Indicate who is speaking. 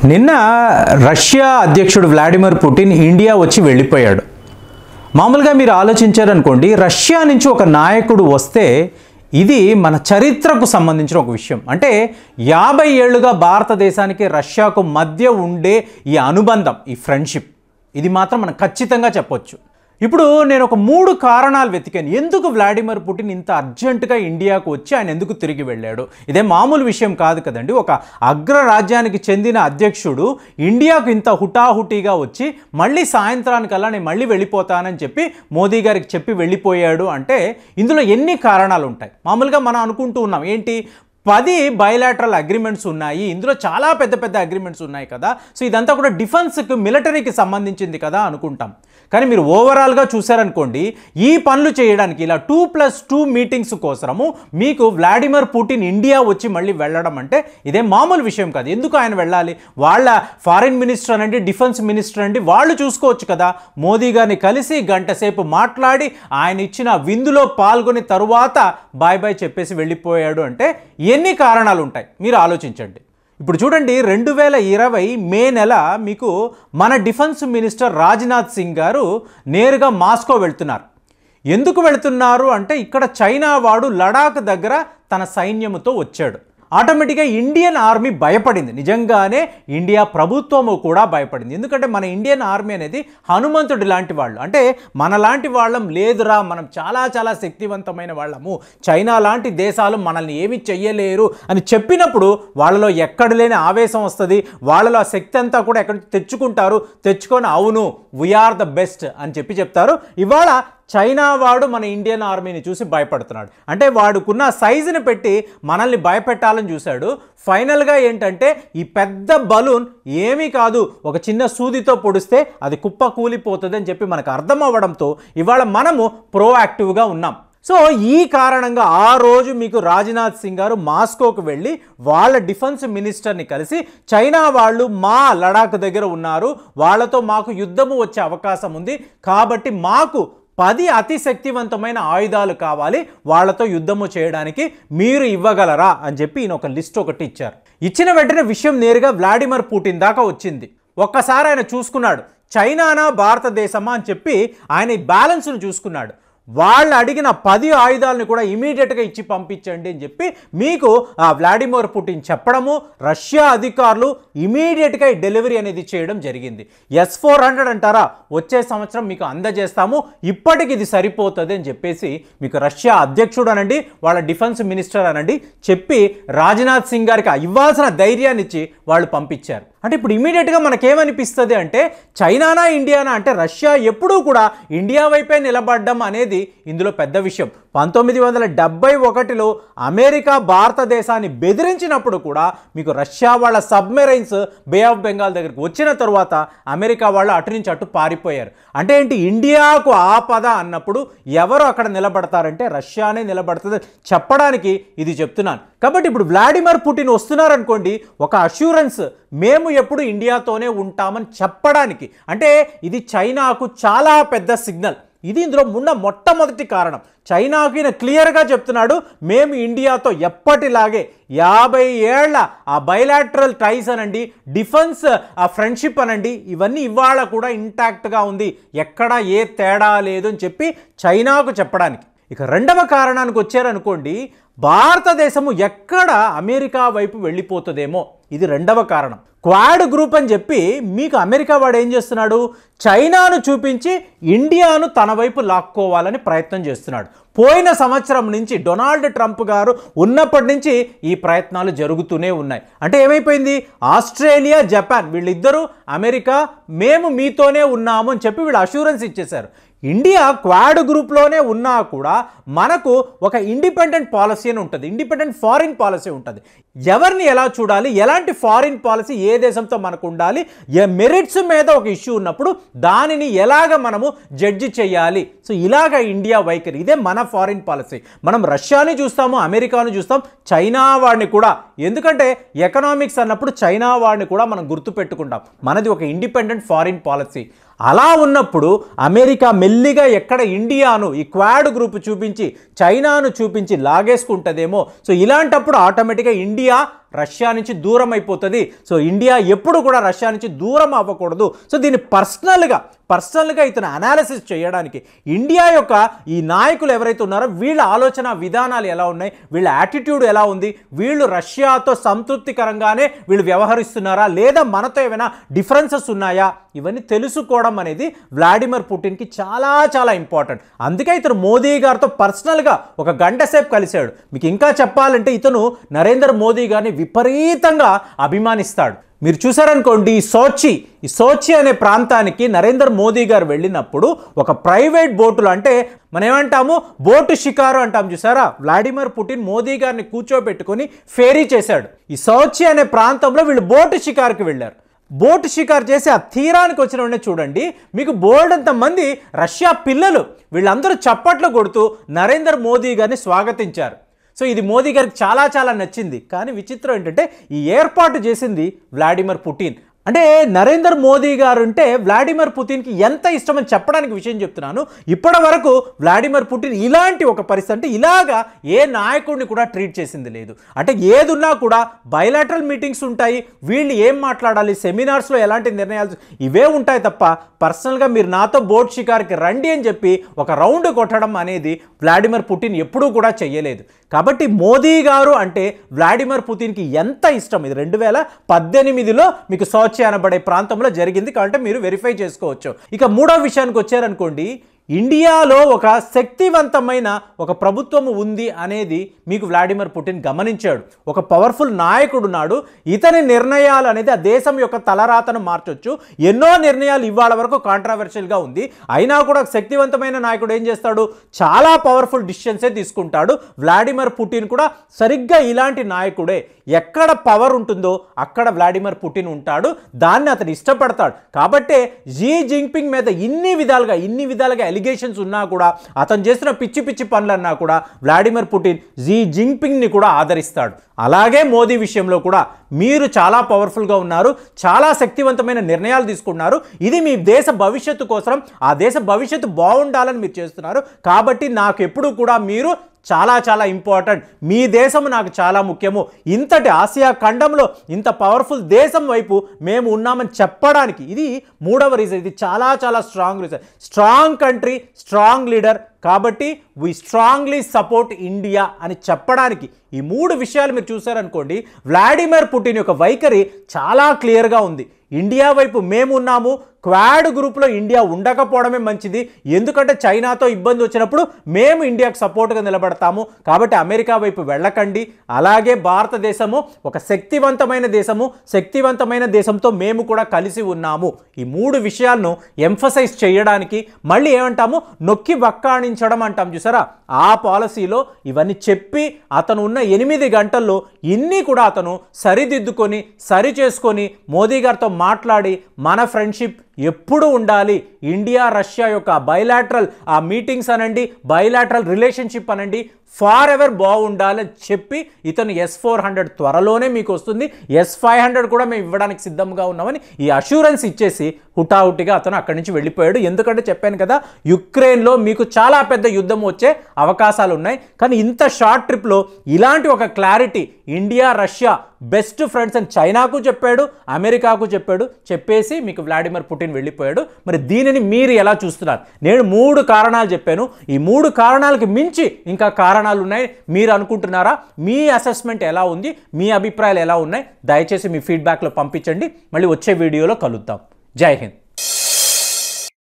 Speaker 1: నిన్న రష్యా అధ్యక్షుడు Vladimir Putin India వచ్చి వెళ్ళిపోయాడు మామూలుగా మీరు ఆలోచించారనుకోండి రష్యా నుంచి ఒక నాయకుడు వస్తే ఇది మన చరిత్రకు సంబంధించిన ఒక విషయం అంటే యాభై ఏళ్ళుగా భారతదేశానికి రష్యాకు మధ్య ఉండే ఈ అనుబంధం ఈ ఫ్రెండ్షిప్ ఇది మాత్రం మనం ఖచ్చితంగా చెప్పొచ్చు ఇప్పుడు నేను ఒక మూడు కారణాలు వెతికాను ఎందుకు వ్లాడిమిర్ పుటిన్ ఇంత అర్జెంటుగా ఇండియాకు వచ్చి ఆయన ఎందుకు తిరిగి వెళ్ళాడు ఇదే మామూలు విషయం కాదు కదండి ఒక అగ్రరాజ్యానికి చెందిన అధ్యక్షుడు ఇండియాకు ఇంత హుటాహుటీగా వచ్చి మళ్ళీ సాయంత్రానికల్లా నేను మళ్ళీ వెళ్ళిపోతానని చెప్పి మోదీ గారికి చెప్పి వెళ్ళిపోయాడు అంటే ఇందులో ఎన్ని కారణాలు ఉంటాయి మామూలుగా మనం అనుకుంటూ ఉన్నాం ఏంటి పది బయలాటరల్ అగ్రిమెంట్స్ ఉన్నాయి ఇందులో చాలా పెద్ద పెద్ద అగ్రిమెంట్స్ ఉన్నాయి కదా సో ఇదంతా కూడా డిఫెన్స్కి మిలిటరీకి సంబంధించింది కదా అనుకుంటాం కానీ మీరు ఓవరాల్గా చూసారనుకోండి ఈ పనులు చేయడానికి ఇలా టూ ప్లస్ టూ మీటింగ్స్ కోసము మీకు వ్లాడిమిర్ పుటిన్ ఇండియా వచ్చి మళ్ళీ వెళ్ళడం అంటే ఇదే మామూలు విషయం కాదు ఎందుకు ఆయన వెళ్ళాలి వాళ్ళ ఫారిన్ మినిస్టర్ అనండి డిఫెన్స్ మినిస్టర్ అండి వాళ్ళు చూసుకోవచ్చు కదా మోదీ గారిని కలిసి గంట సేపు మాట్లాడి ఆయన ఇచ్చిన విందులో పాల్గొని తరువాత బాయ్ బాయ్ చెప్పేసి వెళ్ళిపోయాడు అంటే ఎన్ని కారణాలు ఉంటాయి మీరు ఆలోచించండి ఇప్పుడు చూడండి రెండు వేల ఇరవై మే నెల మీకు మన డిఫెన్స్ మినిస్టర్ రాజ్నాథ్ సింగ్ గారు నేరుగా మాస్కో వెళ్తున్నారు ఎందుకు వెళ్తున్నారు అంటే ఇక్కడ చైనా వాడు లడాక్ దగ్గర తన సైన్యముతో వచ్చాడు ఆటోమేటిక్గా ఇండియన్ ఆర్మీ భయపడింది నిజంగానే ఇండియా ప్రభుత్వము కూడా భయపడింది ఎందుకంటే మన ఇండియన్ ఆర్మీ అనేది హనుమంతుడి లాంటి వాళ్ళు అంటే మన లాంటి వాళ్ళం లేదురా మనం చాలా చాలా శక్తివంతమైన వాళ్ళము చైనా లాంటి దేశాలు మనల్ని ఏమి చెయ్యలేరు అని చెప్పినప్పుడు వాళ్ళలో ఎక్కడ లేని ఆవేశం వస్తుంది వాళ్ళలో ఆ శక్తి అంతా కూడా ఎక్కడి నుంచి తెచ్చుకుంటారు తెచ్చుకొని అవును వీఆర్ ద బెస్ట్ అని చెప్పి చెప్తారు ఇవాళ చైనా వాడు మన ఇండియన్ ఆర్మీని చూసి భయపడుతున్నాడు అంటే వాడుకున్న సైజుని పెట్టి మనల్ని భయపెట్టాలని చూశాడు ఫైనల్గా ఏంటంటే ఈ పెద్ద బలూన్ ఏమీ కాదు ఒక చిన్న సూదితో పొడిస్తే అది కుప్ప కూలిపోతుంది అని చెప్పి మనకు అర్థం అవ్వడంతో ఇవాళ మనము ప్రోయాక్టివ్గా ఉన్నాం సో ఈ కారణంగా ఆ రోజు మీకు రాజ్నాథ్ సింగ్ గారు మాస్కోకు వెళ్ళి వాళ్ళ డిఫెన్స్ మినిస్టర్ని కలిసి చైనా వాళ్ళు మా లడాక్ దగ్గర ఉన్నారు వాళ్ళతో మాకు యుద్ధము వచ్చే అవకాశం ఉంది కాబట్టి మాకు పది అతి శక్తివంతమైన ఆయుధాలు కావాలి వాళ్ళతో యుద్ధము చేయడానికి మీరు ఇవ్వగలరా అని చెప్పి ఈయన ఒక లిస్ట్ ఒకటి ఇచ్చారు ఇచ్చిన వెంటనే విషయం నేరుగా వ్లాడిమిర్ పుటిన్ దాకా వచ్చింది ఒక్కసారి ఆయన చూసుకున్నాడు చైనానా భారతదేశమా అని చెప్పి ఆయన ఈ బ్యాలెన్స్ను చూసుకున్నాడు వాళ్ళు అడిగిన పది ఆయుధాలను కూడా ఇమీడియట్గా ఇచ్చి పంపించండి అని చెప్పి మీకు ఆ వ్లాడిమిర్ పుటిన్ చెప్పడము రష్యా అధికారులు ఇమీడియట్గా ఈ డెలివరీ అనేది చేయడం జరిగింది ఎస్ ఫోర్ హండ్రెడ్ అంటారా వచ్చే సంవత్సరం మీకు అందజేస్తాము ఇప్పటికి ఇది సరిపోతుంది అని చెప్పేసి మీకు రష్యా అధ్యక్షుడు అనండి వాళ్ళ డిఫెన్స్ మినిస్టర్ అనండి చెప్పి రాజ్నాథ్ సింగ్ గారికి ఇవ్వాల్సిన ధైర్యాన్ని ఇచ్చి వాళ్ళు పంపించారు అంటే ఇప్పుడు ఇమీడియట్గా మనకేమనిపిస్తుంది అంటే చైనానా ఇండియానా అంటే రష్యా ఎప్పుడూ కూడా ఇండియా వైపే నిలబడడం అనేది ఇందులో పెద్ద విషయం పంతొమ్మిది వందల డెబ్బై ఒకటిలో అమెరికా భారతదేశాన్ని బెదిరించినప్పుడు కూడా మీకు రష్యా వాళ్ళ సబ్మెరైన్స్ బే ఆఫ్ బెంగాల్ దగ్గరికి వచ్చిన తరువాత అమెరికా వాళ్ళు అటు నుంచి అటు పారిపోయారు అంటే ఏంటి ఇండియాకు ఆపద అన్నప్పుడు ఎవరు అక్కడ నిలబడతారంటే రష్యానే నిలబడుతుంది చెప్పడానికి ఇది చెప్తున్నాను కాబట్టి ఇప్పుడు వ్లాడిమిర్ పుటిన్ వస్తున్నారనుకోండి ఒక అష్యూరెన్స్ మేము ఎప్పుడు ఇండియాతోనే ఉంటామని చెప్పడానికి అంటే ఇది చైనాకు చాలా పెద్ద సిగ్నల్ ఇది ఇందులో ఉన్న మొట్టమొదటి కారణం చైనాకి ఈయన క్లియర్గా చెప్తున్నాడు మేము ఇండియాతో ఎప్పటిలాగే యాభై ఏళ్ల ఆ బయలాటరల్ టైస్ అనండి డిఫెన్స్ ఆ ఫ్రెండ్షిప్ అనండి ఇవన్నీ ఇవాళ కూడా ఇంటాక్ట్గా ఉంది ఎక్కడ ఏ తేడా లేదు అని చెప్పి చైనాకు చెప్పడానికి ఇక రెండవ కారణానికి వచ్చారనుకోండి భారతదేశము ఎక్కడ అమెరికా వైపు వెళ్ళిపోతుందేమో ఇది రెండవ కారణం క్వాడ్ గ్రూప్ అని చెప్పి మీకు అమెరికా వాడు ఏం చేస్తున్నాడు చైనాను చూపించి ఇండియాను తన వైపు లాక్కోవాలని ప్రయత్నం చేస్తున్నాడు పోయిన సంవత్సరం నుంచి డొనాల్డ్ ట్రంప్ గారు ఉన్నప్పటి నుంచి ఈ ప్రయత్నాలు జరుగుతూనే ఉన్నాయి అంటే ఏమైపోయింది ఆస్ట్రేలియా జపాన్ వీళ్ళిద్దరూ అమెరికా మేము మీతోనే ఉన్నాము అని చెప్పి వీళ్ళు అష్యూరెన్స్ ఇచ్చేశారు ఇండియా క్వాడ్ గ్రూప్లోనే ఉన్నా కూడా మనకు ఒక ఇండిపెండెంట్ పాలసీ అని ఉంటుంది ఇండిపెండెంట్ ఫారిన్ పాలసీ ఉంటుంది ఎవరిని ఎలా చూడాలి ఎలాంటి ఫారిన్ పాలసీ ఏ దేశంతో మనకు ఉండాలి ఏ మెరిట్స్ మీద ఒక ఇష్యూ ఉన్నప్పుడు దానిని ఎలాగ మనము జడ్జి చేయాలి సో ఇలాగ ఇండియా వైఖరి ఇదే మన ఫారిన్ పాలసీ మనం రష్యాని చూస్తాము అమెరికాను చూస్తాం చైనా వాడిని కూడా ఎందుకంటే ఎకనామిక్స్ అన్నప్పుడు చైనా వాడిని కూడా మనం గుర్తుపెట్టుకుంటాం మనది ఒక ఇండిపెండెంట్ ఫారిన్ పాలసీ అలా ఉన్నప్పుడు అమెరికా మెల్లిగా ఎక్కడ ఇండియాను ఈ క్వాడ్ గ్రూప్ చూపించి చైనాను చూపించి లాగేసుకుంటుందేమో సో ఇలాంటప్పుడు ఆటోమేటిక్గా ఇండియా రష్యా నుంచి దూరం అయిపోతుంది సో ఇండియా ఎప్పుడు కూడా రష్యా నుంచి దూరం అవ్వకూడదు సో దీన్ని పర్సనల్గా పర్సనల్గా ఇతను అనాలిసిస్ చేయడానికి ఇండియా యొక్క ఈ నాయకులు ఎవరైతే ఉన్నారో వీళ్ళ ఆలోచన విధానాలు ఎలా ఉన్నాయి వీళ్ళ యాటిట్యూడ్ ఎలా ఉంది వీళ్ళు రష్యాతో సంతృప్తికరంగానే వీళ్ళు వ్యవహరిస్తున్నారా లేదా మనతో ఏమైనా డిఫరెన్సెస్ ఉన్నాయా ఇవన్నీ తెలుసుకోవడం అనేది వ్లాడిమిర్ పుటిన్కి చాలా చాలా ఇంపార్టెంట్ అందుకే ఇతను మోదీ గారితో పర్సనల్గా ఒక గంట సేపు కలిశాడు మీకు ఇంకా చెప్పాలంటే ఇతను నరేంద్ర మోదీ గారిని విపరీతంగా అభిమానిస్తాడు మీరు చూసారనుకోండి ఈ సోచి ఈ సోచి అనే ప్రాంతానికి నరేంద్ర మోదీ గారు వెళ్ళినప్పుడు ఒక ప్రైవేట్ బోటులో అంటే మనం ఏమంటాము బోటు షికారు అంటాం చూసారా వ్లాడిమిర్ పుటిన్ మోదీ గారిని కూర్చోబెట్టుకొని ఫేరీ చేశాడు ఈ సోచి అనే ప్రాంతంలో వీళ్ళు బోటు షికారుకి వెళ్ళారు బోటు షికారు చేసి ఆ తీరానికి వచ్చిన వెంటనే చూడండి మీకు బోల్డంత మంది రష్యా పిల్లలు వీళ్ళందరూ చప్పట్లు కొడుతూ నరేంద్ర మోదీ గారిని స్వాగతించారు సో ఇది మోదీ గారికి చాలా చాలా నచ్చింది కానీ విచిత్రం ఏంటంటే ఈ ఏర్పాటు చేసింది వ్లాడిమిర్ పుటిన్ అంటే నరేంద్ర మోదీ గారు అంటే వ్లాడిమిర్ పుతిన్కి ఎంత ఇష్టమని చెప్పడానికి విషయం చెప్తున్నాను ఇప్పటి వరకు వ్లాడిమిర్ పుటిన్ ఇలాంటి ఒక పరిస్థితి అంటే ఇలాగా ఏ నాయకుడిని కూడా ట్రీట్ చేసింది లేదు అంటే ఏదున్నా కూడా బయలాటరల్ మీటింగ్స్ ఉంటాయి వీళ్ళు ఏం మాట్లాడాలి సెమినార్స్లో ఎలాంటి నిర్ణయాలు ఇవే ఉంటాయి తప్ప పర్సనల్గా మీరు నాతో బోట్ షికార్కి రండి అని చెప్పి ఒక రౌండ్ కొట్టడం అనేది వ్లాడిమిర్ పుటిన్ ఎప్పుడూ కూడా చెయ్యలేదు కాబట్టి మోదీ గారు అంటే వ్లాడిమిర్ పుతిన్కి ఎంత ఇష్టం ఇది రెండు వేల పద్దెనిమిదిలో మీకు సోచి అనబడే ప్రాంతంలో జరిగింది కాబట్టి మీరు వెరిఫై చేసుకోవచ్చు ఇక మూడో విషయానికి వచ్చారనుకోండి ఇండియాలో ఒక శక్తివంతమైన ఒక ప్రభుత్వం ఉంది అనేది మీకు వ్లాడిమిర్ పుటిన్ గమనించాడు ఒక పవర్ఫుల్ నాయకుడు ఉన్నాడు ఇతని నిర్ణయాలు అనేది ఆ దేశం యొక్క తలరాతను మార్చొచ్చు ఎన్నో నిర్ణయాలు ఇవాళ వరకు కాంట్రావర్షియల్గా ఉంది అయినా కూడా శక్తివంతమైన నాయకుడు ఏం చేస్తాడు చాలా పవర్ఫుల్ డిసిషన్సే తీసుకుంటాడు వ్లాడిమిర్ పుటిన్ కూడా సరిగ్గా ఇలాంటి నాయకుడే ఎక్కడ పవర్ ఉంటుందో అక్కడ వ్లాడిమిర్ పుటిన్ ఉంటాడు దాన్ని అతను ఇష్టపడతాడు కాబట్టే జీ జింగ్పింగ్ మీద ఇన్ని విధాలుగా ఇన్ని విధాలుగా ఎలిగేషన్స్ ఉన్నా కూడా అతను చేసిన పిచ్చి పిచ్చి పనులన్నా కూడా వ్లాడిమిర్ పుటిన్ జీ జింగ్పింగ్ని కూడా ఆదరిస్తాడు అలాగే మోదీ విషయంలో కూడా మీరు చాలా పవర్ఫుల్గా ఉన్నారు చాలా శక్తివంతమైన నిర్ణయాలు తీసుకున్నారు ఇది మీ దేశ భవిష్యత్తు కోసం ఆ దేశ భవిష్యత్తు బాగుండాలని మీరు చేస్తున్నారు కాబట్టి నాకు ఎప్పుడు కూడా మీరు చాలా చాలా ఇంపార్టెంట్ మీ దేశం నాకు చాలా ముఖ్యము ఇంతటి ఆసియా ఖండంలో ఇంత పవర్ఫుల్ దేశం వైపు మేము ఉన్నామని చెప్పడానికి ఇది మూడవ రీజన్ ఇది చాలా చాలా strong reason strong country strong leader కాబట్టి వీ స్ట్రాంగ్లీ సపోర్ట్ ఇండియా అని చెప్పడానికి ఈ మూడు విషయాలు మీరు చూసారనుకోండి వ్లాడిమిర్ పుటిన్ యొక్క వైఖరి చాలా క్లియర్గా ఉంది ఇండియా వైపు మేము ఉన్నాము క్వాడ్ గ్రూప్లో ఇండియా ఉండకపోవడమే మంచిది ఎందుకంటే చైనాతో ఇబ్బంది వచ్చినప్పుడు మేము ఇండియాకు సపోర్ట్గా నిలబడతాము కాబట్టి అమెరికా వైపు వెళ్ళకండి అలాగే భారతదేశము ఒక శక్తివంతమైన దేశము శక్తివంతమైన దేశంతో మేము కూడా కలిసి ఉన్నాము ఈ మూడు విషయాలను ఎంఫసైజ్ చేయడానికి మళ్ళీ ఏమంటాము నొక్కి వక్కాణించడం అంటాం చూసారా ఆ పాలసీలో ఇవన్నీ చెప్పి అతను ఉన్న ఎనిమిది గంటల్లో ఇన్ని కూడా అతను సరిదిద్దుకొని సరి చేసుకొని మోదీ గారితో మాట్లాడి మన ఫ్రెండ్షిప్ ఎప్పుడు ఉండాలి ఇండియా రష్యా యొక్క బయలాటరల్ ఆ మీటింగ్స్ అనండి బయలాటరల్ రిలేషన్షిప్ అనండి ఫార్ ఎవర్ బాగుండాలని చెప్పి ఇతను ఎస్ ఫోర్ హండ్రెడ్ త్వరలోనే మీకు వస్తుంది ఎస్ ఫైవ్ హండ్రెడ్ కూడా మేము ఇవ్వడానికి సిద్ధంగా ఉన్నామని ఈ అష్యూరెన్స్ ఇచ్చేసి హుటాహుటిగా అతను అక్కడి నుంచి వెళ్ళిపోయాడు ఎందుకంటే చెప్పాను కదా యుక్రెయిన్లో మీకు చాలా పెద్ద యుద్ధం వచ్చే అవకాశాలు ఉన్నాయి కానీ ఇంత షార్ట్ ట్రిప్లో ఇలాంటి ఒక clarity India Russia best friends అని చైనాకు చెప్పాడు అమెరికాకు చెప్పాడు చెప్పేసి మీకు వ్లాడిమిర్ పుటిన్ వెళ్ళిపోయాడు మరి దీనిని మీరు ఎలా చూస్తున్నారు నేను మూడు కారణాలు చెప్పాను ఈ మూడు కారణాలకి మించి ఇంకా కారణాలు ఉన్నాయి మీరు అనుకుంటున్నారా మీ అసెస్మెంట్ ఎలా ఉంది మీ అభిప్రాయాలు ఎలా ఉన్నాయి దయచేసి మీ ఫీడ్బ్యాక్లో పంపించండి మళ్ళీ వచ్చే వీడియోలో కలుద్దాం జై హింద్